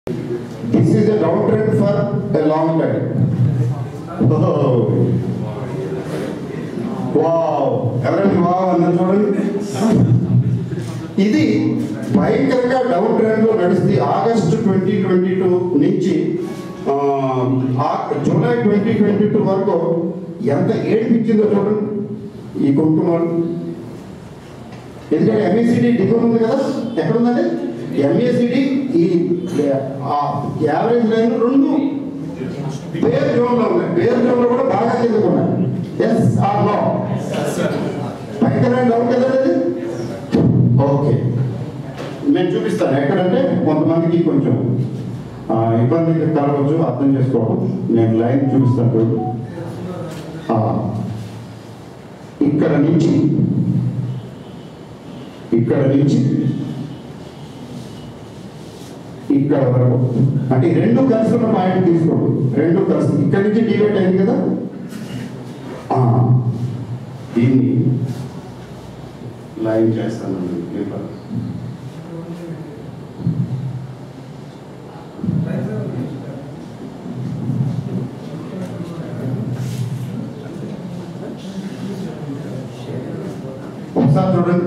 This is a downtrend for a long time. Wow ఎవరైనా wow అన్నారు చూడండి ఇది భయంకరంగా డౌన్ ట్రెండ్ లో నడుస్తుంది ఆగస్టు ట్వంటీ ట్వంటీ టూ నుంచి ఆ, ఆ- జూలై ట్వంటీ ట్వంటీ టూ వరకు ఎంత ఏడిపించిందో చూడండి ఈ కుంకుమాలు ఎందుకంటే ఎంఏసిడి డిగ్రీ ఉంది కదా ఎక్కడ ఉందండి ఎంఏసిడి ఈ ఆ యావరేజ్ లైన్ రెండు పేరు జోన్ లో ఉన్నాయి పేరు జోన్ లో కూడా బాగా కిందకు ఉన్నాయి ఎస్ ఆర్ నో భయంకరమైన డౌన్ కదండి అది ఓకే నేను చూపిస్తాను ఎక్కడంటే కొంతమందికి కొంచెం ఆ, ఇబ్బంది కలగవచ్చు అర్థం చేసుకోవడం నేను లైన్ చూపిస్తాను చూడు ఆ, ఇక్కడ నుంచి ఇక్కడ నుంచి ఇక్కడ వరకు అంటే ఈ రెండు కలిసి ఉన్న పాయింట్ తీసుకోండి రెండు కలిసి ఇక్కడ నుంచి డివైడ్ అయింది కదా ఆ, దీన్ని లైన్ చేస్తానండి పేపర్ ఒకసారి చూడండి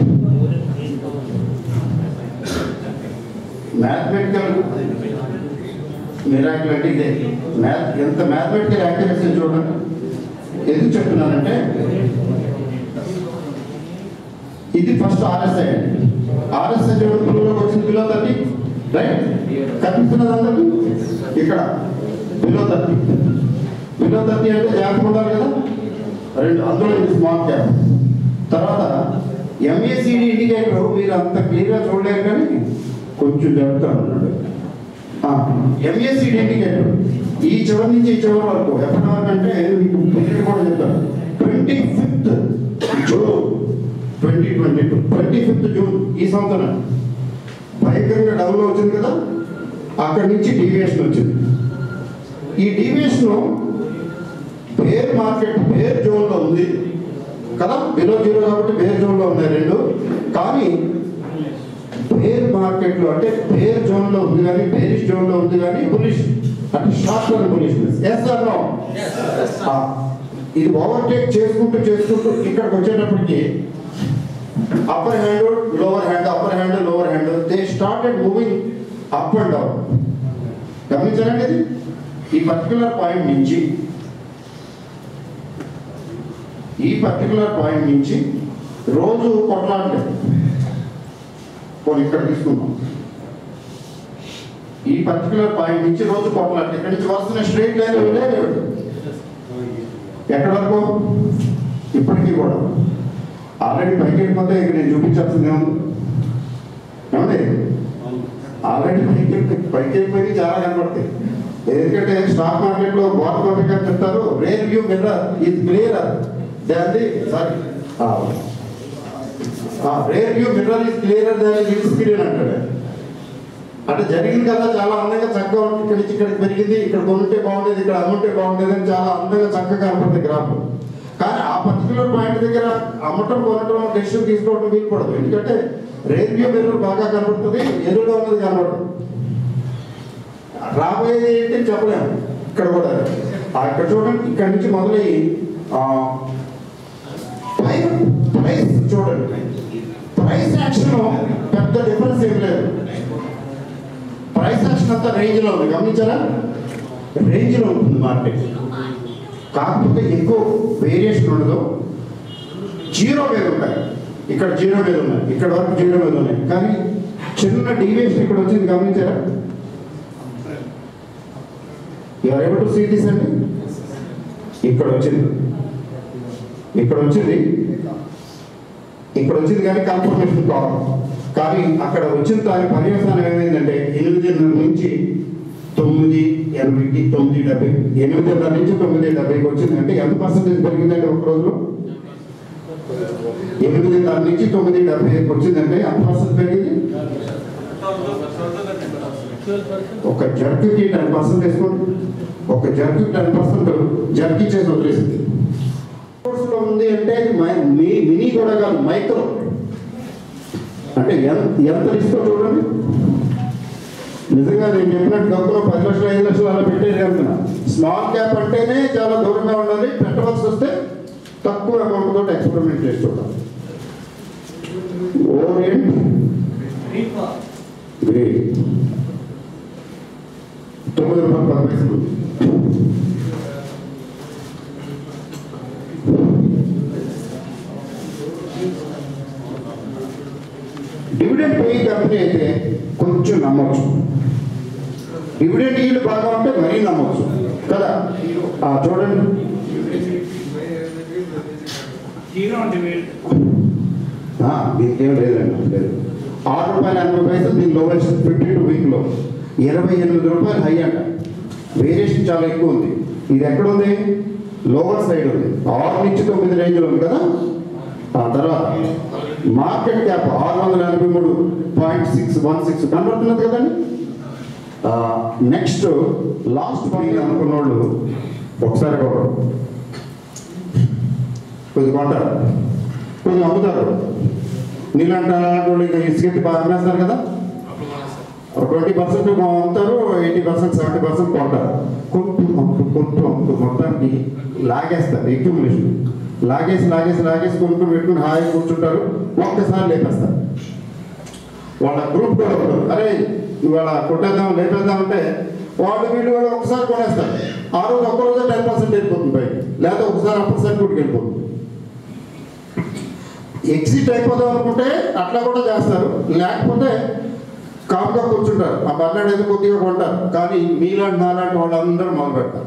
మ్యాథమెటికల్ మిరాకిల్ అంటే ఇదే మ్యాథ్ ఎంత మ్యాథమెటికల్ యాక్యురసీ చూడండి ఎందుకు చెప్తున్నానంటే ఇది ఫస్ట్ ఆర్ఎస్ఐ అండి ఆర్ఎస్ఐ చూడండి బిలోకి వచ్చింది బిలో థర్టీ రైట్ కనిపిస్తున్నది అందరికి ఇక్కడ బిలో థర్టీ బిలో థర్టీ అంటే జాగ్రత్త ఉండాలి కదా రెండు అందులో ఇది స్మాల్ క్యాప్ తర్వాత ఎంఏసిడి ఇండికేటర్ మీరు అంత క్లియర్గా చూడలేరు కానీ కొంచెం జాగ్రత్త ఉన్నాడు ఎంఏసిడి ఇండికేటర్ ఈ చివరి నుంచి ఈ చివరి వరకు ఎప్పటి వరకు అంటే మీకు పీరియడ్ కూడా చెప్తాను twenty fifth June twenty twenty two twenty fifth June ఈ సంవత్సరం భయంకరంగా డౌన్లో వచ్చింది కదా అక్కడి నుంచి డీవియేషన్ వచ్చింది ఈ డీవియేషన్ బేర్ మార్కెట్ బేర్ జోన్లో ఉంది కదా బిలో జీరో కాబట్టి బేర్ జోన్లో ఉన్నాయి రెండు కానీ బేర్ మార్కెట్లో అంటే బేర్ జోన్లో ఉంది కానీ బేరిష్ జోన్లో ఉంది కానీ బులిష్ అంటే short term bullishness yes or no ఇది ఓవర్టేక్ చేసుకుంటూ చేసుకుంటూ ఇక్కడికి వచ్చేటప్పటికి upper hand lower hand upper hand lower hand they started moving up and down గమనించారండి ఇది ఈ పర్టికులర్ పాయింట్ నుంచి ఈ పర్టికులర్ పాయింట్ నుంచి రోజు కొట్లాడలేదు పోనీ ఇక్కడ తీసుకుందాం ఈ పర్టికులర్ పాయింట్ నుంచి రోజు కొట్లాడలేదు ఇక్కడ నుంచి వస్తున్న స్ట్రైట్ లైన్ వెళ్ళలేదు ఎక్కడి వరకు ఇప్పటికీ కూడా ఆల్రెడీ పైకి వెళ్ళిపోతే ఇక నేను చూపించాల్సిందే ఉంది ఏమండి ఆల్రెడీ పైకి వెళ్ళి- పైకి వెళ్ళిపోయి చాలా కనపడతాయి ఎందుకంటే స్టాక్ మార్కెట్ లో బాట్ కాపీ గారు చెప్తారు రేర్ వ్యూ మిర్రర్ ఇది క్లియర్ దాన్ని sorry rear view mirror is clear దాని వ్యూ స్క్రీన్ అంటాడు అంటే జరిగింది కదా చాలా అందంగా చక్కగా ఉంది. ఇక్కడి నుంచి ఇక్కడికి పెరిగింది ఇక్కడ కొనుంటే బాగుండేది ఇక్కడ అమ్ముంటే బాగుండేది అని చాలా అందంగా చక్కగా కనపడుతుంది గ్రాఫ్ కానీ ఆ పర్టికులర్ పాయింట్ దగ్గర అమ్మటం కొనటం డెసిషన్ తీసుకోవడం వీలుపడదు ఎందుకంటే రేర్ వ్యూ మిర్రర్ బాగా కనపడుతుంది ఎదురుగా ఉన్నది కనపడదు రాబోయేది ఏంటి అని చెప్పలేము ఇక్కడ కూడా ఆ ఇక్కడ చూడండి ఇక్కడ నుంచి మొదలయ్యి ఆ, పైన ప్రైస్ చూడండి ప్రైస్ యాక్షన్ పెద్ద డిఫరెన్స్ ఏం లేదు ప్రైస్ యాక్షన్ అంతా రేంజ్లో ఉంది గమనించారా రేంజ్లో ఉంటుంది మార్కెట్ కాకపోతే ఎక్కువ వేరియేషన్ ఉండదు జీరో మీద ఉంటాయి ఇక్కడ జీరో మీద ఉన్నాయి ఇక్కడ వరకు జీరో మీద ఉన్నాయి కానీ చిన్న డీవియేషన్ ఇక్కడ వచ్చింది గమనించారా ఎవరు ఏబుల్ టు సీ దిస్ అండి ఇక్కడ వచ్చింది ఇక్కడ వచ్చింది ఇక్కడ వచ్చింది కానీ కన్ఫర్మేషన్ కావాలి కానీ అక్కడ వచ్చిన దాని పర్యవసానం ఏమైందంటే ఎనిమిదిన్నర నుంచి తొమ్మిది ఎనభైకి తొమ్మిది డెబ్బై ఎనిమిదిన్నర నుంచి తొమ్మిది డెబ్బైకి వచ్చింది అంటే ఎంత పర్సెంటేజ్ పెరిగిందండి ఒక రోజులో ఎనిమిదిన్నర నుంచి తొమ్మిది డెబ్బైకి వచ్చిందంటే ఎంత పర్సెంట్ పెరిగింది ఒక జర్క్కి టెన్ పర్సెంట్ వేసుకోండి ఒక జర్క్ టెన్ పర్సెంట్ జర్క్ ఇచ్చేసి వదిలేసింది లో ఉంది అంటే ఇది మై- మీ మినీ కూడా కాదు మైక్రో అంటే ఎంత ఎంత రిస్క్ చూడండి నిజంగా నేను చెప్పినట్టు గొప్పలో పది లక్షలు ఐదు లక్షలు అలా పెట్టేది అనుకున్నా స్మాల్ క్యాప్ అంటేనే చాలా దూరంగా ఉండాలి పెట్టవలసి వస్తే తక్కువ అమౌంట్ తోటి ఎక్స్పెరిమెంట్ చేసి చూడాలి ఓరియంట్ గ్రేట్ తొమ్మిది రూపాయలు పది పైసలు డివిడెండ్ పే కంపెనీ అయితే కొంచెం నమ్మొచ్చు డివిడెండ్ ఈల్డ్ బాగా ఉంటే మరీ నమ్మొచ్చు కదా ఆ, చూడండి హీరో అంటే వీళ్ళు ఆ, దీనికేం లేదండి లేదు ఆరు రూపాయల ఎనభై పైసలు దీని లోవెస్ట్ ఫిఫ్టీ టూ వీక్లో ఇరవై ఎనిమిది రూపాయలు హై అంట వేరియేషన్ చాలా ఎక్కువ ఉంది ఇది ఎక్కడ ఉంది లోవర్ సైడ్ ఉంది ఆరు నుంచి తొమ్మిది రేంజ్లో ఉంది కదా ఆ తర్వాత మార్కెట్ క్యాప్ ఆరు వందల ఎనభై మూడు పాయింట్ సిక్స్ వన్ సిక్స్ కనబడుతున్నది కదండి నెక్స్ట్ లాస్ట్ పాయింట్ అనుకున్న వాళ్ళు ఒకసారి కూడా కొద్ది కొంటారు కొద్ది అమ్ముతారు నీళ్ళంట వాళ్ళు ఇక ఇసుకెత్తి బాగా అమ్మేస్తారు కదా ట్వంటీ పర్సెంట్ అమ్ముతారు ఎయిటీ పర్సెంట్ సెవెంటీ పర్సెంట్ కొంటారు కొంటూ అమ్ముతూ కొంటూ అమ్ముతూ మొత్తానికి లాగేస్తారు ఎక్యుములేషన్ లాగేసి లాగేసి లాగేసి కొంటూ పెట్టుకుని హాయి కూర్చుంటారు ఒక్కసారి లేపేస్తారు వాళ్ళ గ్రూప్ కూడా ఉంటారు అరే ఇవాళ కొట్టేద్దాం లేపేద్దాం అంటే వాళ్ళు వీళ్ళు వాళ్ళు ఒకసారి కొనేస్తారు ఆ రోజు ఒక్క రోజు టెన్ పర్సెంట్ వెళ్ళిపోతుంది పైకి లేదా ఒకసారి అప్పర్ సర్క్యూట్కి వెళ్ళిపోతుంది ఎగ్జిట్ అయిపోదాం అనుకుంటే అట్లా కూడా చేస్తారు లేకపోతే కామ్గా కూర్చుంటారు ఆ బర్నాడు ఏదో కొద్దిగా కొంటారు కానీ మీలాంటి నాలాంటి వాళ్ళందరూ మొదలు పెడతారు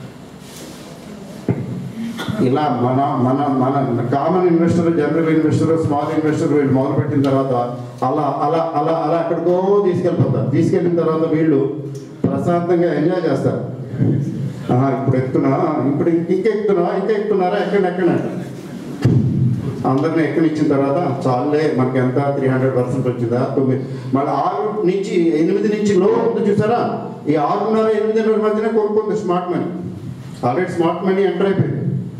ఇలా మన మన మన common investor general investor small investor వీళ్ళు మొదలు పెట్టిన తర్వాత అలా అలా అలా అలా ఎక్కడికో తీసుకెళ్ళిపోతారు తీసుకెళ్ళిన తర్వాత వీళ్ళు ప్రశాంతంగా ఎంజాయ్ చేస్తారు ఆహా, ఇప్పుడు ఎక్కుతున్నా ఇప్పుడు ఇంక ఎక్కుతున్నా ఇంకా ఎక్కుతున్నారా ఎక్కడ ఎక్కడ అందరిని ఎక్కనిచ్చిన తర్వాత చాలే మనకి ఎంత త్రీ హండ్రెడ్ పర్సెంట్ వచ్చిందా తొమ్మిది మళ్ళీ ఆరు నుంచి ఎనిమిది నుంచి లో ఉంది చూసారా ఈ ఆరున్నర ఎనిమిదిన్నర మధ్యన కొనుక్కుంది smart money already smart money enter అయిపోయింది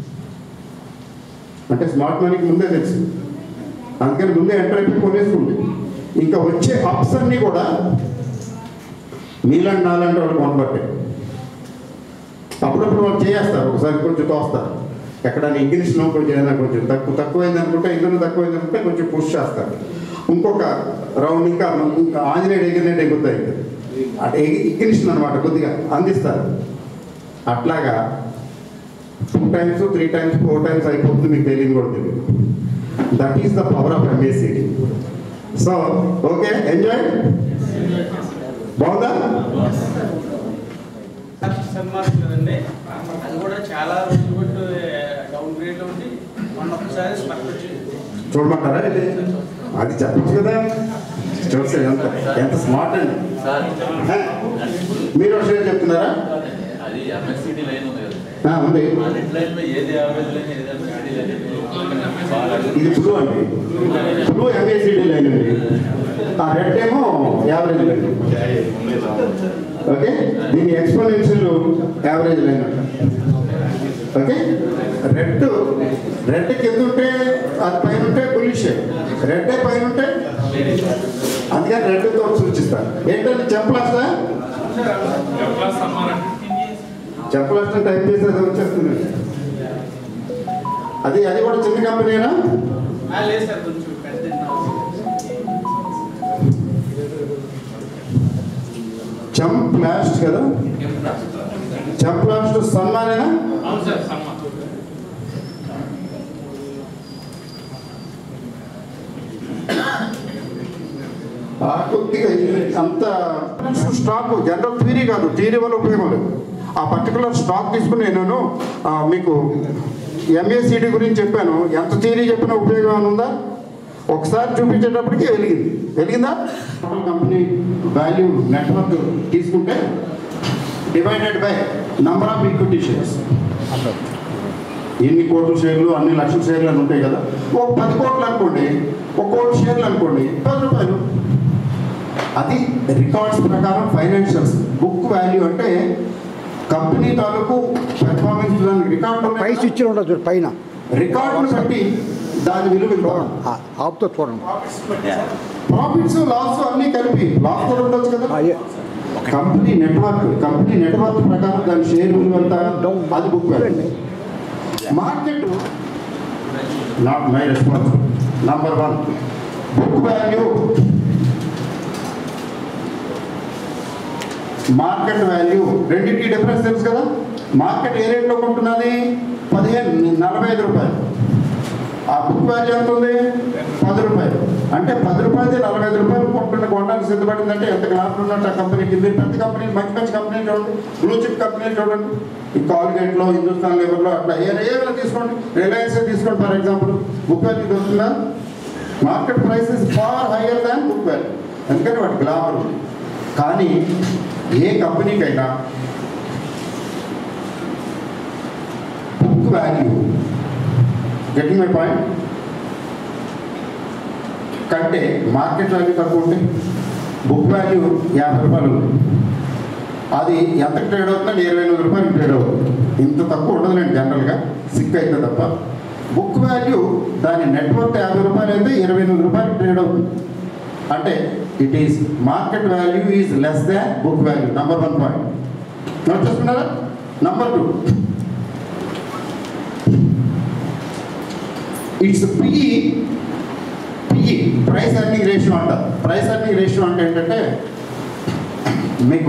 అంటే స్మార్ట్ మనీకి ముందే తెలుసు అందుకని ముందే ఎంటర్ అయిపోయి కొనేసుకుంది ఇంకా వచ్చే అప్స్ అన్నీ కూడా మీలాంటి నాలాంటి వాళ్ళు కొనబట్టే అప్పుడప్పుడు వాళ్ళు చేస్తారు ఒకసారి కొంచెం తోస్తారు ఎక్కడైనా ఇంగ్లీష్లో కొంచెం ఏదైనా కొంచెం తక్కువ తక్కువైంది అనుకుంటే ఇందులో తక్కువైంది అనుకుంటే కొంచెం పుష్ చేస్తారు ఇంకొక రౌండ్ ఇంకా ఇంకా ఆంజనేయుడు ఎగిరినట్టు ఎగుతాయి అంటే ఇంగ్లీష్ అనమాట కొద్దిగా అందిస్తారు అట్లాగా two times three times four times అయిపోతుంది మీకు తెలియదు కూడా తెలియదు that is the power of MACD so okay enjoy బాగుందా సన్మానం కదండి అది కూడా చాలా రోజులు కొట్టు డౌన్ గ్రేడ్ లో ఉండి మొన్న ఒకసారి స్పర్శ వచ్చింది చూడమంటారా ఇది? అది చెప్పచ్చు కదా చూస్తే ఎంత ఎంత స్మార్ట్ అండి సార్ హ? మీరు ఒక షేర్ చెప్తున్నారా అది ఎంఎస్సిటీ లైన్ ఉంది కదా ఆ, ఉంది ఆ రెడ్ లైన్ లో ఏది యావరేజ్ లైన్ ఏది ఎంఎస్సిటీ లైన్ బాగా ఇది బ్లూ అండి బ్లూ ఎంఏసిడి లైన్ అండి ఆ రెడ్ ఏమో యావరేజ్ లైన్ ఓకే దీని ఎక్స్పోనెన్షియల్ యావరేజ్ లైన్ అంట ఓకే రెడ్ రెడ్ కింద ఉంటే అది పైన ఉంటే బులిష్ రెడ్ పైన ఉంటే అందుకని రెడ్తో సూచిస్తారు ఏంటంటే చెప్పలేస్తా చెప్పలేస్తా టైప్ చేసి అది వచ్చేస్తుంది అది అది కూడా చిన్న కంపెనీనా ఆ, లేదు సార్ కొంచెం పెద్ద చంప్ లాస్ట్ కదా చంప్ లాస్ట్ సన్మానేనా అవును సార్ సమ్మ ఆ కొద్దిగా ఇది అంత స్టాక్ జనరల్ థియరీ కాదు థియరీ వల్ల ఉపయోగం లేదు ఆ పర్టికులర్ స్టాక్ తీసుకుని నేను ఆ, మీకు ఎంఏసిడి గురించి చెప్పాను ఎంత థియరీ చెప్పినా ఉపయోగం ఏమైనా ఉందా ఒకసారి చూపించేటప్పటికి వెలిగింది వెలిగిందా కంపెనీ వాల్యూ నెట్వర్క్ తీసుకుంటే divided by number of equity shares ఎన్ని కోట్ల షేర్లు అన్ని లక్షల షేర్లు అని ఉంటాయి కదా ఒక పది కోట్లు అనుకోండి ఒక కోటి షేర్లు అనుకోండి పది రూపాయలు అది రికార్డ్స్ ప్రకారం ఫైనాన్షియల్స్ బుక్ వాల్యూ అంటే కంపెనీ తాలూకు పెర్ఫార్మెన్స్ దాని రికార్డు పై స్విచ్ ఉండదు చూడు పైన రికార్డును బట్టి దాని విలువ ఇవ్వాలి ఆ, ఆపుతో చూడండి ప్రాఫిట్స్ లాస్ అన్నీ కలిపి లాస్ కూడా ఉండొచ్చు కదా ఆ, ఏ- కంపెనీ నెట్వర్క్ కంపెనీ నెట్వర్క్ ప్రకారం దాని షేర్ విలువ ఎంత అది book value market not my responsible number one book value market value రెండింటికి డిఫరెన్స్ తెలుసు కదా మార్కెట్ ఏ రేట్లో కొంటున్నది పదిహేను నలభై ఐదు రూపాయలు ఆ బుక్ వాల్యూ ఎంత ఉంది పది రూపాయలు అంటే పది రూపాయలు నలభై ఐదు రూపాయలు కొంటున్న కొనడానికి సిద్ధపడిందంటే ఎంత లాభం ఉన్నట్టు ఆ కంపెనీకి ఇది పెద్ద కంపెనీలు మంచి మంచి కంపెనీలు చూడండి బ్లూ చిప్ కంపెనీలు చూడండి ఈ కాల్గేట్లో హిందుస్థాన్ లేబర్లో అట్లా ఏ ఏమైనా తీసుకోండి రిలయన్స్ తీసుకోండి ఫర్ ఎగ్జాంపుల్ బుక్ వాల్యూ దొరుకుతుందా market price is far higher than book value ఎందుకంటే వాటి గ్లామర్ ఉంది కానీ ఏ కంపెనీకైనా book value getting my point కంటే మార్కెట్ వాల్యూ తక్కువ ఉంటే బుక్ వాల్యూ యాభై రూపాయలు ఉంది అది ఎంత ట్రేడ్ అవుతుందంటే ఇరవై ఎనిమిది రూపాయలు ట్రేడ్ అవుతుంది ఇంత తక్కువ ఉండదులేండి జనరల్గా సిక్ అయితే తప్ప బుక్ వాల్యూ దాని నెట్వర్క్ యాభై రూపాయలు అయితే ఇరవై ఎనిమిది రూపాయలు ట్రేడ్ అవుతుంది అంటే it is market value is less than book value number one point note చేసుకున్నారా number two it's PE PE price earning ratio అంటారు ప్రైస్ అర్నింగ్ రేషియో అంటే ఏంటంటే మీకు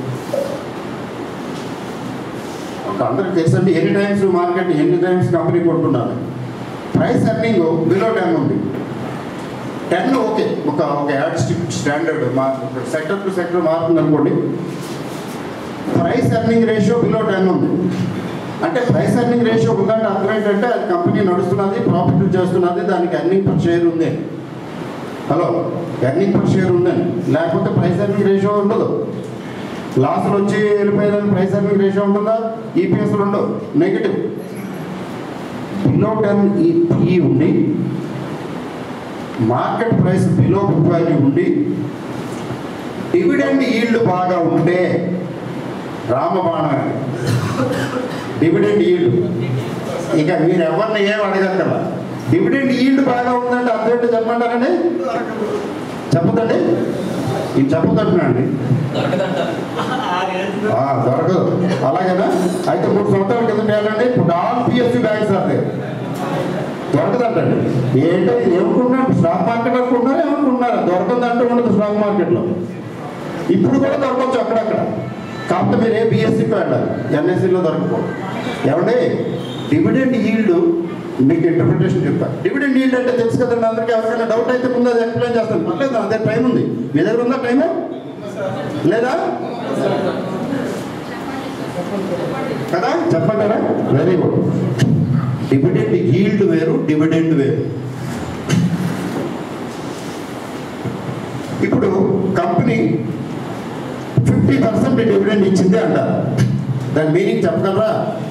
ఒక అందరికి తెలుసండి ఎన్ని టైమ్స్ మార్కెట్ ఎన్ని టైమ్స్ కంపెనీ కొంటున్నారు ప్రైస్ అర్నింగ్ బిలో టెన్ ఉంది టెన్ ఓకే ఒక ఒక యాడ్ స్టాండర్డ్ మా సెక్టర్ టు సెక్టర్ మారుతుంది అనుకోండి price earning ratio below ten ఉంది అంటే ప్రైస్ అర్నింగ్ రేషియో ఉందంటే అర్థం ఏంటంటే అది కంపెనీ నడుస్తున్నది ప్రాఫిట్ చేస్తున్నది దానికి అర్నింగ్ పర్ షేర్ ఉంది హలో ఎర్నింగ్ పర్ షేర్ ఉందని లేకపోతే ప్రైస్ అర్నింగ్ రేషియో ఉండదు లాస్లు వచ్చి వెళ్ళిపోయేదాన్ని ప్రైస్ అర్నింగ్ రేషియో ఉంటుందా ఈపీఎస్లు ఉండవు నెగిటివ్ బిలో టెన్ ఈ ఉండి market price below book value ఉండి డివిడెండ్ ఈల్డ్ బాగా ఉంటే రామబాణ డివిడెండ్ ఈల్డ్ ఇక మీరు ఎవరిని ఏం అడగక్కర్లా డివిడెండ్ ఈల్డ్ బాగా ఉందంటే అర్థం చెప్పమంటారండి చెప్పదండి ఇది చెప్పదంటున్నాండి ఆ, దొరకదు అలాగేనా అయితే మూడు సంవత్సరాల కింద వెళ్ళండి ఇప్పుడు ఆల్ పిఎస్సి బ్యాంక్స్ అదే దొరకదంటండి ఏంటో ఇది ఏమనుకుంటున్నారు స్టాక్ మార్కెట్ అనుకుంటున్నారు ఏమనుకుంటున్నారు దొరకదంటూ ఉండదు స్టాక్ మార్కెట్లో ఇప్పుడు కూడా దొరకవచ్చు అక్కడక్కడ కాకపోతే మీరు ఏ బిఎస్సికి వెళ్ళాలి ఎన్ఎస్సిలో దొరకపో ఏమండి డివిడెండ్ ఈల్డ్ మీకు ఇంటర్ప్రిటేషన్ చెప్తాను డివిడెండ్ ఈల్డ్ అంటే తెలుసు కదండి అందరికీ ఎవరికైనా డౌట్ అయితే ముందు అది ఎక్స్ప్లెయిన్ చేస్తాను పర్లేదు అదే టైం ఉంది మీ దగ్గర ఉందా టైము లేదా కదా చెప్పంటారా వెరీ గుడ్ డివిడెండ్ ఈల్డ్ వేరు డివిడెండ్ వేరు ఇప్పుడు కంపెనీ ఫిఫ్టీ పర్సెంట్ డివిడెండ్ ఇచ్చింది అంటారు దాని మీనింగ్ చెప్పగలరా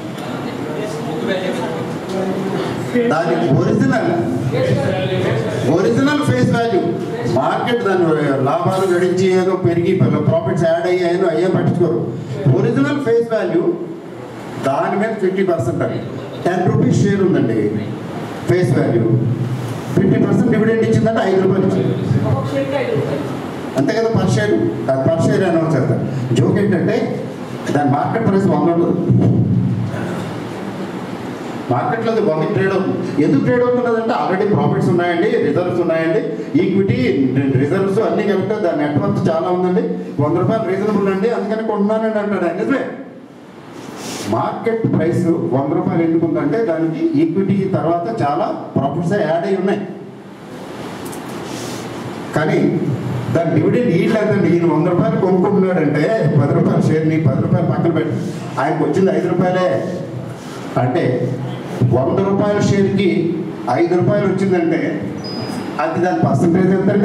దాని original original face value market దాని లాభాలు గడించి ఏదో పెరిగి ప్రాఫిట్స్ యాడ్ అయ్యాయో అయ్యే పట్టించుకోరు ఒరిజినల్ ఫేస్ వాల్యూ దాని మీద ఫిఫ్టీ పర్సెంట్ అండి టెన్ రూపీస్ షేర్ ఉందండి face value fifty percent dividend ఇచ్చిందంటే ఐదు రూపాయలు ఇచ్చింది అంతే కదా పర్ షేర్ అది పర్ షేర్ అనౌన్స్ చేస్తారు జోక్ ఏంటంటే దాని మార్కెట్ ప్రైస్ వంద ఉండదు మార్కెట్లో అది వంద ట్రేడ్ అవుతుంది ఎందుకు ట్రేడ్ అవుతున్నదంటే ఆల్రెడీ ప్రాఫిట్స్ ఉన్నాయండి రిజర్వ్స్ ఉన్నాయండి ఈక్విటీ రిజర్వ్స్ అన్నీ కలిపితే దాని నెట్వర్క్ చాలా ఉందండి వంద రూపాయలు రీజనబుల్ అండి అందుకని కొంటున్నానండి అంటాడు ఆయన. నిజమే మార్కెట్ ప్రైస్ వంద రూపాయలు ఎందుకు ఉందంటే దానికి ఈక్విటీ తర్వాత చాలా ప్రాఫిట్స్ యాడ్ అయి ఉన్నాయి కానీ దాని డివిడెండ్ ఈల్డ్ ఎంతండి ఈయన వంద రూపాయలు కొనుక్కుంటున్నాడంటే పది రూపాయల షేర్ని పది రూపాయలు పక్కన పెట్టి ఆయనకు వచ్చింది ఐదు రూపాయలే అంటే వంద రూపాయల షేర్కి ఐదు రూపాయలు వచ్చిందంటే అది దాని పర్సంటేజ్ ఎంతండి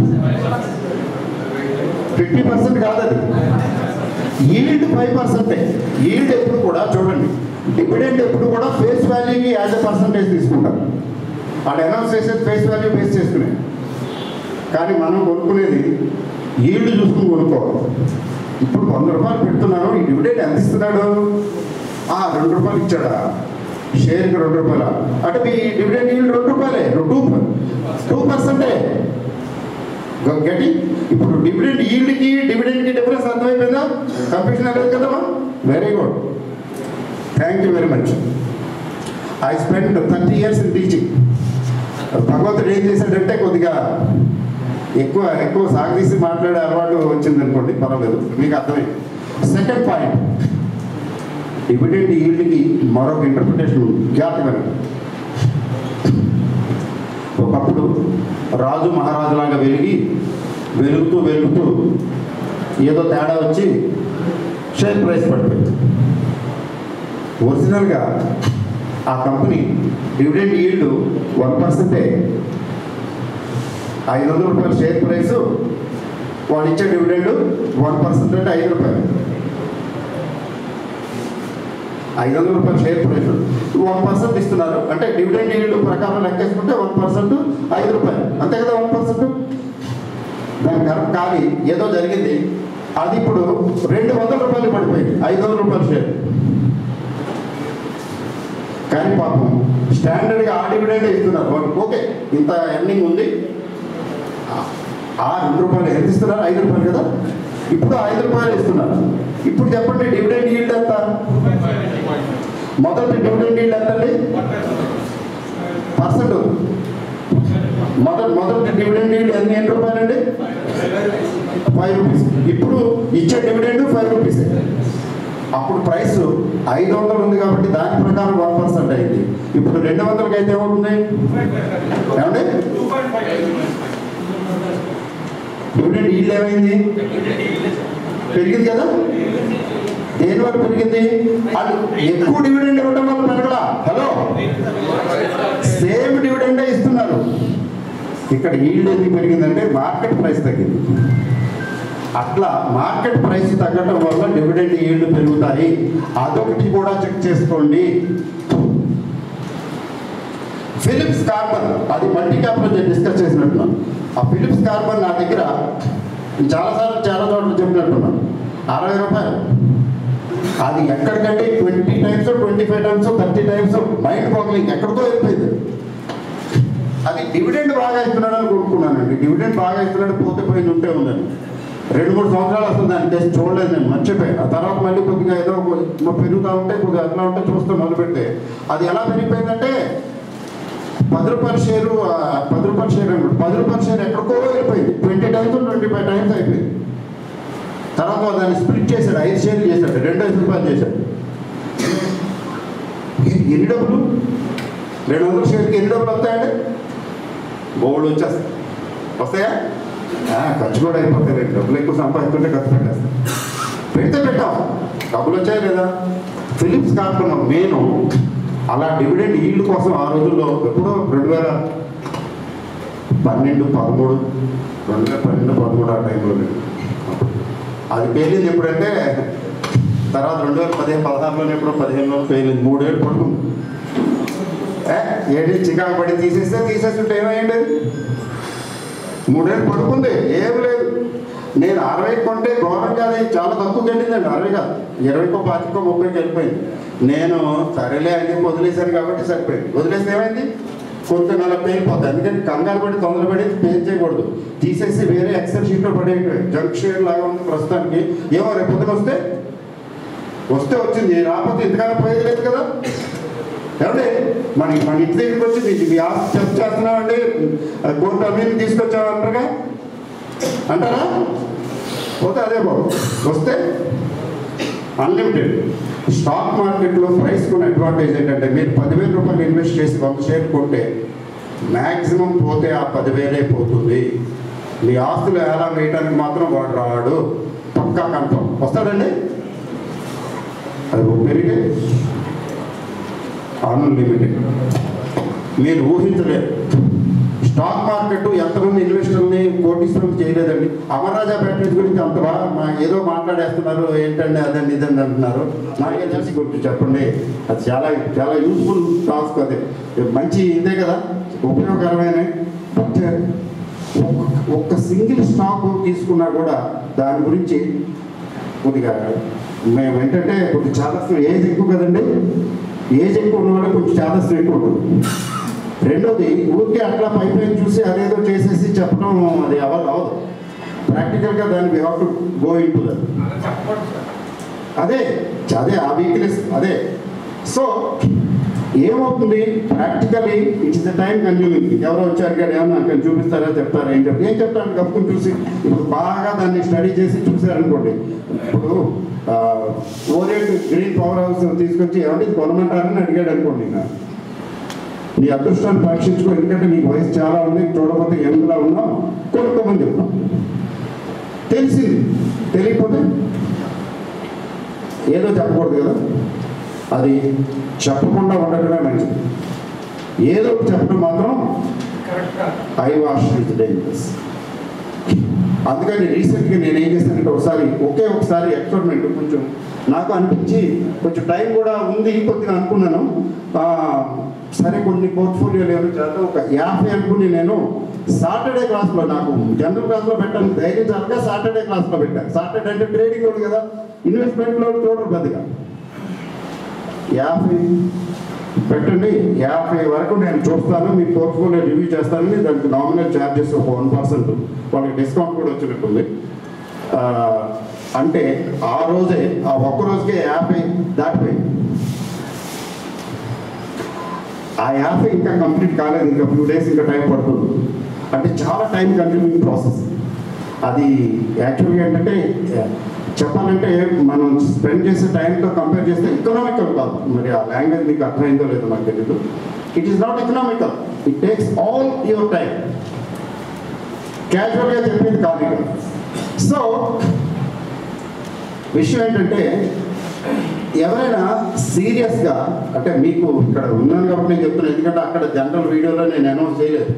ఫిఫ్టీ పర్సెంట్ కాదు అది ఈల్డ్ ఫైవ్ పర్సెంటే ఈల్డ్ ఎప్పుడు కూడా చూడండి డివిడెండ్ ఎప్పుడు కూడా ఫేస్ వాల్యూకి యాజ్ ఎ పర్సంటేజ్ తీసుకుంటారు వాళ్ళు అనౌన్స్ చేసేది ఫేస్ వాల్యూ బేస్ చేసుకునే కానీ మనం కొనుక్కునేది ఈల్డ్ చూసుకుని కొనుక్కోవాలి ఇప్పుడు వంద రూపాయలు పెడుతున్నాను ఈ డివిడెండ్ ఎంత ఇస్తున్నాడు ఆ, రెండు రూపాయలు ఇచ్చాడా షేర్కి రెండు రూపాయల అంటే మీ డివిడెండ్ ఈల్డ్ రెండు రూపాయలే టూ టూ పర్సెంటే గెటింగ్ ఇప్పుడు డివిడెండ్ ఈల్డ్కి డివిడెండ్కి డిఫరెన్స్ అర్థమైపోయిందా కన్ఫ్యూషన్ లేదు కదమ్మా very good thank you very much I spend thirty years in teaching భగవంతుడు ఏం చేశాడంటే కొద్దిగా ఎక్కువ ఎక్కువ సాగదీసి మాట్లాడే అలవాటు వచ్చింది అనుకోండి పర్వాలేదు మీకు అర్థమైంది సెకండ్ పాయింట్ డివిడెండ్ ఈల్డ్కి మరొక ఇంటర్ప్రిటేషన్ ఉంది జాతకం ఒకప్పుడు రాజు మహారాజులాగా వెలిగి వెలుగుతూ వెలుగుతూ ఏదో తేడా వచ్చి షేర్ ప్రైస్ పడిపోయింది ఒరిజినల్గా ఆ కంపెనీ డివిడెండ్ ఈల్డ్ వన్ పర్సెంటే ఐదు వందల రూపాయల షేర్ ప్రైస్ వాడు ఇచ్చే డివిడెండ్ వన్ పర్సెంట్ అంటే ఐదు రూపాయలు ఐదు వందల రూపాయల షేర్ ప్రైస్ వన్ పర్సెంట్ ఇస్తున్నారు అంటే డివిడెండ్ ఈల్డ్ ప్రకారం లెక్కేసుకుంటే వన్ పర్సెంట్ ఐదు రూపాయలు అంతే కదా వన్ పర్సెంట్ దాని కరెక్ట్ కానీ ఏదో జరిగింది అది ఇప్పుడు రెండు వందల రూపాయలు పడిపోయింది ఐదు వందల రూపాయల షేర్ కానీ పాపం స్టాండర్డ్గా ఆ డివిడెండ్ ఇస్తున్నారు వాళ్ళు ఓకే ఇంత ఎర్నింగ్ ఉంది ఆ- ఆ రెండు రూపాయలు ఎంత ఇస్తున్నారు ఐదు రూపాయలు కదా ఇప్పుడు ఐదు రూపాయలు ఇస్తున్నారు ఇప్పుడు చెప్పండి డివిడెండ్ ఈల్డ్ ఎంత మొదటి డివిడెండ్ ఈల్డ్ ఎంత అండి పర్సెంట్ మొదటి మొదటి డివిడెండ్ ఈల్డ్ ఎన్ని ఎన్ని రూపాయలండి ఫైవ్ రూపీస్ ఇప్పుడు ఇచ్చే డివిడెండ్ ఫైవ్ రూపీస్ అప్పుడు ప్రైస్ ఐదు వందలు ఉంది కాబట్టి దాని ప్రకారం వన్ పర్సెంట్ అయింది ఇప్పుడు రెండు వందలకి అయితే ఏమవుతుంది ఏమండి డివిడెండ్ ఈల్డ్ ఏమైంది పెరిగింది కదా దేని వల్ల పెరిగింది అది ఎక్కువ డివిడెండ్ ఇవ్వడం వల్ల పెరగలా హలో సేమ్ డివిడెండే ఇస్తున్నారు ఇక్కడ ఈల్డ్ ఎందుకు పెరిగిందంటే మార్కెట్ ప్రైస్ తగ్గింది అట్లా మార్కెట్ ప్రైస్ తగ్గడం వల్ల డివిడెండ్ ఈల్డ్ పెరుగుతాయి అదొకటి కూడా చెక్ చేసుకోండి ఫిలిప్స్ కార్బన్ అది మల్టీ క్యాప్ లో డిస్కస్ చేసినట్టున్నాను ఆ ఫిలిప్స్ కార్బన్ నా దగ్గర చాలాసార్లు చాలా చోట్ల చెప్పినట్టున్నాను అరవై రూపాయలు అది ఎక్కడికంటే twenty times twenty five times thirty times mind boggling ఎక్కడికో వెళ్ళిపోయింది అది డివిడెండ్ బాగా ఇస్తున్నాడు అని కొనుక్కున్నానండి డివిడెండ్ బాగా ఇస్తున్నాడు పోతే పోయింది ఉంటే ఉందని రెండు మూడు సంవత్సరాలు వస్తుంది దాని టెస్ట్ చూడలేదు నేను మర్చిపోయి ఆ తర్వాత మళ్ళీ కొద్దిగా ఏదో కొ- పెరుగుతూ ఉంటే కొద్దిగా అట్లా ఉంటే చూస్తూ మొదలు పెడితే అది ఎలా పెరిగిపోయిందంటే పది రూపాయల షేరు ఆ, పది రూపాయల షేర్ అనమాట పది రూపాయల షేర్ ఎక్కడికో వెళ్ళిపోయింది twenty times twenty five times అయిపోయింది తర్వాత దాన్ని స్ప్లిట్ చేశాడు ఐదు షేర్లు చేశాడు రెండు ఐదు రూపాయలు చేశాడు ఏ- ఎన్ని డబ్బులు రెండు వందల షేర్కి ఎన్ని డబ్బులు వస్తాయండి బోర్డు వచ్చేస్తాయి వస్తాయా ఆ, ఖర్చు కూడా అయిపోతాయి రెండు డబ్బులు ఎక్కువ సంపాదిస్తుంటే ఖర్చు పెట్టేస్తాం పెడితే పెట్టాం డబ్బులు వచ్చాయి లేదా ఫిలిప్స్ కాకుండా నేను అలా డివిడెండ్ ఈల్డ్ కోసం ఆ రోజుల్లో ఎప్పుడో రెండు వేల పన్నెండు పదమూడు రెండు వేల పన్నెండు పదమూడు ఆ టైంలో నేను. అది పేలింది ఎప్పుడంటే తర్వాత రెండు వేల పదిహేను పదహారులోనే ఎప్పుడో పదిహేనులో పేలింది మూడేళ్ళు పడుకుంది ఏ, ఏంటి చికాకు పడి తీసేస్తే తీసేస్తుంటే ఏమైంది మూడేళ్ళు పడుకుంది ఏం లేదు నేను అరవై కొంటే ఘోరంగా అది చాలా తక్కువ వెళ్ళిందండి అరవై కాదు ఇరవైకో పాతికో ముప్పైకి వెళ్ళిపోయింది నేను సరేలే అని చెప్పి వదిలేశాను కాబట్టి సరిపోయింది వదిలేస్తే ఏమైంది కొంచెం నెల పేలిపోతుంది అందుకని కంగారు పడి తొందరపడి పే చేయకూడదు తీసేసి వేరే ఎక్సెల్ షీట్లో పడే జంక్ షేర్ లాగా ఉంది ప్రస్తుతానికి ఏమో రేపు పొద్దున వస్తే వస్తే వచ్చింది రాకపోతే ఇంతకాలం పోయేది లేదు కదా ఏమండి మన మన ఇంటి దగ్గరికి వచ్చి మీ- మీ ఆస్తి చెక్ చేస్తున్నామండి కోర్టు అమీని తీసుకొచ్చామంటారుగా అంటారా పోతే అదే బాబు వస్తే అన్లిమిటెడ్ స్టాక్ మార్కెట్లో ప్రైస్ కొన్న అడ్వాంటేజ్ ఏంటంటే మీరు పదివేల రూపాయలు ఇన్వెస్ట్ చేసి ఒక షేర్ కొంటే మ్యాక్సిమం పోతే ఆ పదివేలే పోతుంది మీ ఆస్తులు ఎలా వేయడానికి మాత్రం వాడు రాడు పక్కా కన్ఫర్మ్ వస్తాడండి అది పెరిగే అన్లిమిటెడ్ మీరు ఊహించలేరు స్టాక్ మార్కెట్ ఎంతమంది ఇన్వెస్టర్ని కోటీశ్వరం చేయలేదండి అమర్రాజా బ్యాటరీస్ గురించి అంత బాగా మా ఏదో మాట్లాడేస్తున్నారు ఏంటండి అదండి ఇదండి అంటున్నారు నాకే తెలిసి గురించి చెప్పండి అది చాలా చాలా యూస్ఫుల్ టాస్క్ అది మంచి ఇదే కదా ఉపయోగకరమైన బట్ ఒక్క- ఒక్క సింగిల్ స్టాక్ తీసుకున్నా కూడా దాని గురించి కొద్దిగా మేము ఏంటంటే కొద్దిగా చాలా ఏజ్ ఎక్కువ కదండి ఏజ్ ఎక్కువ ఉన్న వాళ్ళకి కొంచెం చాలా ఎక్కువ ఉంటుంది రెండోది ఊరికే అట్లా పైప్ లైన్ చూసి అదేదో చేసేసి చెప్పడం అది అవ్వదు అవ్వదు ప్రాక్టికల్గా దానికి have to go into that అలా చెప్పకూడదు సార్ అదే అదే ఆ వీక్నెస్ అదే సో ఏమవుతుంది practically it's the time consuming ఎవరో వచ్చారు కానీ ఏమన్నా అక్కడ చూపిస్తారా చెప్తారా ఏం చెప్తారు ఏం చెప్తాను గప్పుని చూసి ఇప్పుడు బాగా దాన్ని స్టడీ చేసి చూసారనుకోండి ఇప్పుడు ఓరియంట్ గ్రీన్ పవర్ హౌస్ తీసుకొచ్చి ఏమంటే ఇది కొనమంటారని అడిగాడు అనుకోండి ఇంకా నీ అదృష్టాన్ని పరీక్షించుకో ఎందుకంటే నీకు వయసు చాలా ఉంది చూడకపోతే ఎందులో ఉన్నావు కొనుక్కోమని చెప్తాం తెలిసింది తెలియకపోతే ఏదో చెప్పకూడదు కదా అది చెప్పకుండా ఉండటమే మంచిది ఏదో ఒకటి చెప్పడం మాత్రం కరెక్ట్గా ఐ వాష్ ఇస్ డేంజరస్ అందుకని రీసెంట్గా నేను ఏం చేశానంటే ఒకసారి ఒకే ఒకసారి ఎక్స్పెరిమెంట్ కొంచెం నాకు అనిపించి కొంచెం టైం కూడా ఉంది కొద్దిగా అనుకున్నాను ఆ, సరే కొన్ని పోర్ట్ఫోలియోలు ఏమైనా చేద్దాం ఒక యాభై అనుకుని నేను సాటర్డే క్లాస్లో నాకు జనరల్ క్లాస్లో పెట్టాను ధైర్యం చాలక సాటర్డే క్లాస్లో పెట్టాను సాటర్డే అంటే ట్రేడింగ్ ఉంది కదా ఇన్వెస్ట్మెంట్లో చూడరు పెద్దగా యాభై పెట్టండి యాభై వరకు నేను చూస్తాను మీ పోర్ట్ఫోలియో రివ్యూ చేస్తానని దానికి నామినల్ ఛార్జెస్ ఒక వన్ పర్సెంట్ వాళ్ళకి డిస్కౌంట్ కూడా వచ్చినట్టుంది ఆ, అంటే ఆ రోజే ఆ ఒక్క రోజుకే యాభై దాటిపోయింది ఆ యాభై ఇంకా కంప్లీట్ కాలేదు ఇంకా ఫ్యూ డేస్ ఇంకా టైం పడుతుంది అంటే చాలా టైం కన్స్యూమింగ్ ప్రాసెస్ అది యాక్చువల్గా ఏంటంటే చెప్పాలంటే మనం స్పెండ్ చేసే టైంతో కంపేర్ చేస్తే ఎకనామికల్ కాదు మరి ఆ లాంగ్వేజ్ మీకు అర్థమైందో లేదో నాకు తెలియదు it is not economical it takes all your time క్యాజువల్గా చెప్పేది కాదు ఇక సో విషయం ఏంటంటే ఎవరైనా సీరియస్గా అంటే మీకు ఇక్కడ ఉన్నాను కాబట్టి నేను చెప్తున్నాను ఎందుకంటే అక్కడ జనరల్ వీడియోలో నేను అనౌన్స్ చేయలేదు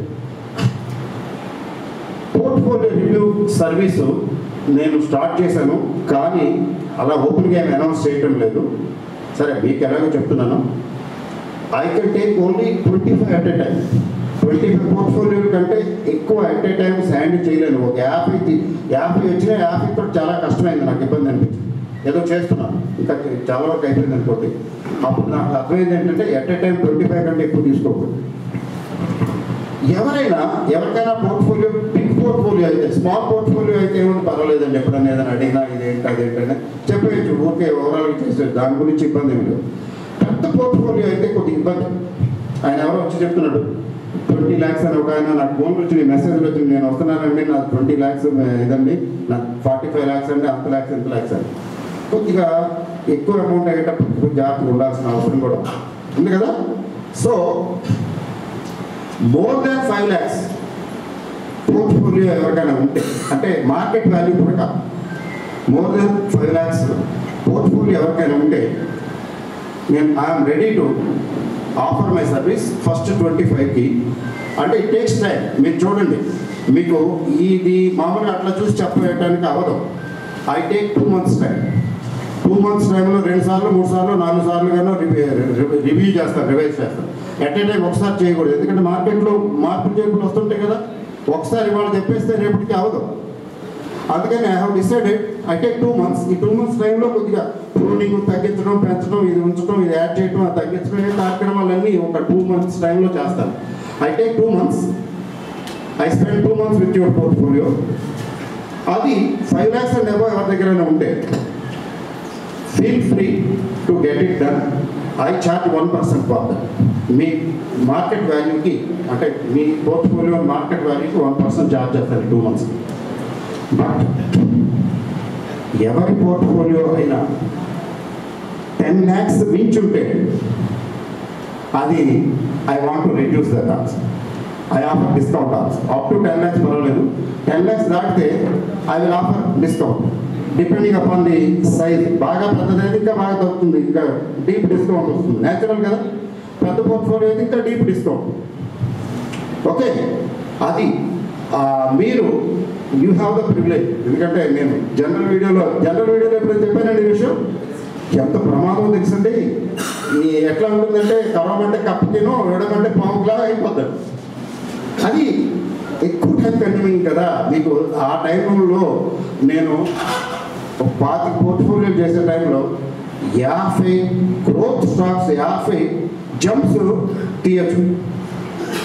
పోర్ట్ఫోలియో రివ్యూ సర్వీసు నేను స్టార్ట్ చేశాను కానీ అలా ఓపెన్గా ఏమి అనౌన్స్ చేయటం లేదు సరే మీకు ఎలాగో చెప్తున్నాను I can take only twenty five at a time twenty five portfolio కంటే ఎక్కువ అట్ ఏ టైం హ్యాండిల్ చేయలేను ఒక యాభై తి- యాభై వచ్చినా యాభైతో చాలా కష్టమైంది నాకు ఇబ్బంది అనిపించింది ఏదో చేస్తున్నాను ఇంకా చాలా వరకు అయిపోయింది అనుకోండి అప్పుడు నాకు అర్థమైంది ఏంటంటే at a time twenty five కంటే ఎక్కువ తీసుకోకూడదు ఎవరైనా ఎవరికైనా పోర్ట్ఫోలియో బిగ్ పోర్ట్ఫోలియో అయితే స్మాల్ పోర్ట్ఫోలియో అయితే ఏమన్నా పర్వాలేదండి ఎప్పుడైనా ఏదైనా అడిగినా ఇదేంటి అదేంటనే చెప్పేయచ్చు ఊరికే ఓవరాల్గా చేసే దాని గురించి ఇబ్బంది ఏమి లేదు పెద్ద పోర్ట్ఫోలియో అయితే కొద్దిగా ఇబ్బంది ఆయన ఎవరో వచ్చి చెప్తున్నాడు ట్వంటీ ల్యాక్స్ అని ఒక ఆయన నాకు ఫోన్ వచ్చింది మెసేజ్లు వచ్చింది నేను వస్తున్నానండి నాకు ట్వంటీ ల్యాక్స్ ఇదండి నాకు ఫార్టీ ఫైవ్ ల్యాక్స్ అండి అంత ల్యాక్స్ ఎంత ల్యాక్స్ అని కొద్దిగా ఎక్కువ అమౌంట్ అయ్యేటప్పుడు కొంచెం జాగ్రత్తగా ఉండాల్సిన అవసరం కూడా ఉంది కదా so more than five lakhs portfolio ఎవరికైనా ఉంటే అంటే మార్కెట్ వాల్యూ ప్రకారం more than five lakhs portfolio ఎవరికైనా ఉంటే నేను I'm ready to offer my service first twenty ఫైవ్కి అంటే ఇట్ టేక్స్ టైం మీరు చూడండి మీకు ఇది మామూలుగా అట్లా చూసి చెప్పడానికి అవ్వదు I take two months time two months టైంలో రెండు సార్లు మూడు సార్లు నాలుగు సార్లు గానో రివ్యూ చేస్తాను రివైజ్ చేస్తాను ఎట్ ఏ టైం ఒకసారి చేయకూడదు ఎందుకంటే మార్కెట్లో మార్పులు చేర్పులు వస్తుంటాయి కదా ఒకసారి వాళ్ళు చెప్పేస్తే రేపటికి అవ్వదు అందుకని I have decided I take two months ఈ టూ మంత్స్ టైంలో కొద్దిగా ప్రూనింగ్ తగ్గించడం పెంచడం ఇది ఉంచడం ఇది యాడ్ చేయడం అది తగ్గించడం ఈ కార్యక్రమాలన్నీ ఒక టూ మంత్స్ టైంలో చేస్తాను I take two months I spend two months with your portfolio అది ఫైవ్ ల్యాక్స్ అండ్ ఎబో ఎవరి దగ్గరైనా ఉంటే feel free to get it done I charge one percent for మీ మార్కెట్ వాల్యూకి అంటే మీ పోర్ట్ఫోలియో మార్కెట్ వాల్యూకి వన్ పర్సెంట్ చార్జ్ చేస్తారు టూ మంత్స్ బట్ ఎవరి పోర్ట్ఫోలియో అయినా టెన్ ల్యాక్స్ మించుంటే అది I want to reduce the tax I offer discount tax up to ten lakhs పర్వాలేదు టెన్ ల్యాక్స్ దాటితే I will offer discount depending upon the size బాగా పెద్దదైతే ఇంకా బాగా దొరుకుతుంది ఇంకా డీప్ డిస్కౌంట్ వస్తుంది న్యాచురల్ కదా పెద్ద పోర్ట్ఫోలియో అయితే ఇంకా డీప్ డిస్కౌంట్ ఓకే అది ఆ, మీరు యూ హ్యావ్ ద ప్రివిలేజ్ ఎందుకంటే నేను జనరల్ వీడియోలో జనరల్ వీడియోలో ఎప్పుడు చెప్పానండి ఈ విషయం ఎంత ప్రమాదం తెలుసండి ఈ ఎట్లా ఉంటుందంటే కరవమంటే కప్పు తినో వేడమంటే పాములా అయిపోతాడు అది ఎక్కువ టైం కన్జ్యూమింగ్ కదా మీకు ఆ టైంలో నేను ఒక పాతి పోర్ట్ఫోలియో చేసే టైంలో యాభై గ్రోత్ స్టాక్స్ యాభై జంప్స్ తీయచ్చు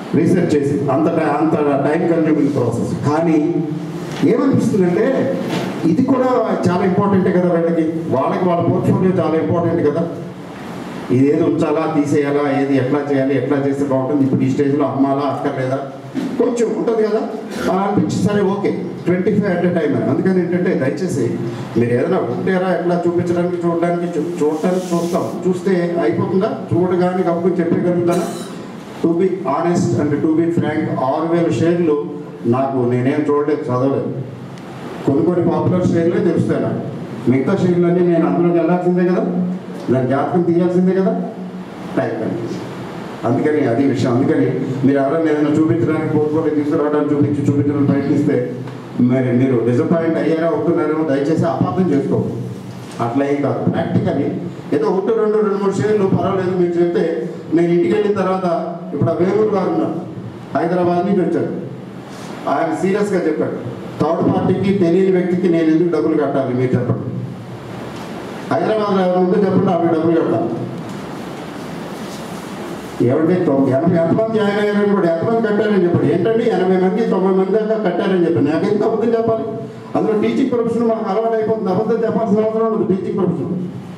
రీసెర్చ్ చేసి అంత టై- అంత టైం కన్జ్యూమింగ్ ప్రాసెస్ కానీ ఏమనిపిస్తుందంటే ఇది కూడా చాలా ఇంపార్టెంటే కదా వీళ్ళకి వాళ్ళకి వాళ్ళ పోర్ట్ఫోలియో చాలా ఇంపార్టెంట్ కదా ఇది ఏది ఉంచాలా తీసేయాలా ఏది ఎట్లా చేయాలి ఎట్లా చేస్తే బాగుంటుంది ఇప్పుడు ఈ స్టేజ్లో అమ్మాలా అక్కర్లేదా కొంచెం ఉంటుంది కదా అలా అనిపించి సరే okay twenty five at time అని అందుకని ఏంటంటే దయచేసి మీరు ఏదైనా ఉంటేరా ఎట్లా చూపించడానికి చూడడానికి చూ- చూడటానికి చూస్తాం చూస్తే అయిపోతుందా చూడగానే కప్పుకొని చెప్పగలుగుతానా to be honest and to be frank ఆరు వేల షేర్లు నాకు నేనేం చూడలేదు చదవలేదు కొన్ని కొన్ని పాపులర్ షేర్లే తెలుస్తాయి నాకు మిగతా షేర్లన్నీ నేను అందులోకి వెళ్ళాల్సిందే కదా దాని జాతకం తీయాల్సిందే కదా టైప్ అండి అందుకని అది విషయం అందుకని మీరు ఎవరైనా ఏదైనా చూపించడానికి పోర్ట్ఫోలియో తీసుకురావడానికి చూపించి చూపించడానికి ప్రయత్నిస్తే మరి మీరు డిసప్పాయింట్ అయ్యారా అవుతున్నారేమో దయచేసి అపార్థం చేసుకోండి అట్లా ఏం కాదు ప్రాక్టికలీ ఏదో ఒకటి రెండు రెండు మూడు షేర్లు పర్వాలేదు మీరు చెప్తే నేను ఇంటికి వెళ్ళిన తర్వాత ఇప్పుడు ఆ వేమూరు గారు ఉన్నారు హైదరాబాద్ నుంచి వచ్చారు ఆయన సీరియస్గా చెప్పాడు థర్డ్ పార్టీకి తెలియని వ్యక్తికి నేను ఎందుకు డబ్బులు కట్టాలి మీరు చెప్పండి హైదరాబాద్లో ఎవరు ఉంటే చెప్పండి ఆవిడ డబ్బులు కట్టాలి ఏమంటే తొ- ఎనభై ఎంతమంది జాయిన్ అయ్యారని కూడా ఎంతమంది కట్టారని చెప్పండి ఏంటండి ఎనభై మంది తొంభై మంది దాకా కట్టారని చెప్పండి నాకు ఎందుకు అబద్ధం చెప్పాలి అందులో టీచింగ్ ప్రొఫెషన్ మాకు అలవాటు అయిపోతుంది అబద్ధం చెప్పాల్సిన అవసరం ఉండదు టీచింగ్ ప్రొఫెషన్